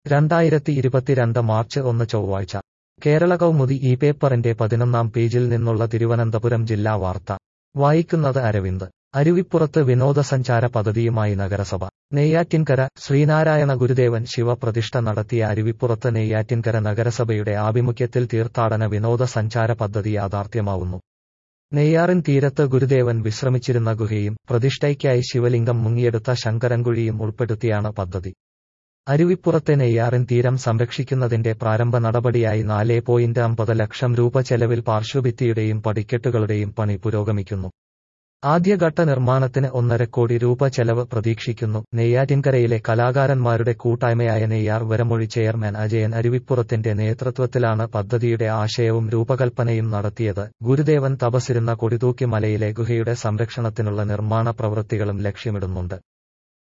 രണ്ടായിരത്തി ഇരുപത്തിരണ്ട് മാർച്ച് ഒന്ന് ചൊവ്വാഴ്ച കേരള കൗമുദി ഈ പേപ്പറിന്റെ പതിനൊന്നാം പേജിൽ നിന്നുള്ള തിരുവനന്തപുരം ജില്ലാ വാർത്ത വായിക്കുന്നത് അരവിന്ദ് അരുവിപ്പുറത്ത് വിനോദസഞ്ചാര പദ്ധതിയുമായി നഗരസഭ നെയ്യാറ്റിൻകര ശ്രീനാരായണ ഗുരുദേവൻ ശിവപ്രതിഷ്ഠ നടത്തിയ അരുവിപ്പുറത്ത് നെയ്യാറ്റിൻകര നഗരസഭയുടെ ആഭിമുഖ്യത്തിൽ തീർത്ഥാടന വിനോദസഞ്ചാര പദ്ധതി യാഥാർത്ഥ്യമാവുന്നു നെയ്യാറിൻ തീരത്ത് ഗുരുദേവൻ വിശ്രമിച്ചിരുന്ന ഗുഹയും പ്രതിഷ്ഠയ്ക്കായി ശിവലിംഗം മുങ്ങിയെടുത്ത ശങ്കരൻകുഴിയും ഉൾപ്പെടുത്തിയാണ് പദ്ധതി അരുവിപ്പുറത്തെ നെയ്യാറിൻ തീരം സംരക്ഷിക്കുന്നതിന്റെ പ്രാരംഭ നടപടിയായി നാല് പോയിന്റ് അമ്പത് ലക്ഷം രൂപ ചെലവിൽ പാർശ്വഭിത്തിയുടെയും പടിക്കെട്ടുകളുടെയും പണി പുരോഗമിക്കുന്നു ആദ്യഘട്ട നിർമ്മാണത്തിന് ഒന്നര കോടി രൂപ ചെലവ് പ്രതീക്ഷിക്കുന്നു നെയ്യാറ്റിൻകരയിലെ കലാകാരന്മാരുടെ കൂട്ടായ്മയായ നെയ്യാർ വരമൊഴി ചെയർമാൻ അജയൻ അരുവിപ്പുറത്തിന്റെ നേതൃത്വത്തിലാണ് പദ്ധതിയുടെ ആശയവും രൂപകൽപ്പനയും നടത്തിയത് ഗുരുദേവൻ തപസിരുന്ന കൊടിതൂക്കി മലയിലെ ഗുഹയുടെ സംരക്ഷണത്തിനുള്ള നിർമ്മാണ പ്രവൃത്തികളും ലക്ഷ്യമിടുന്നുണ്ട്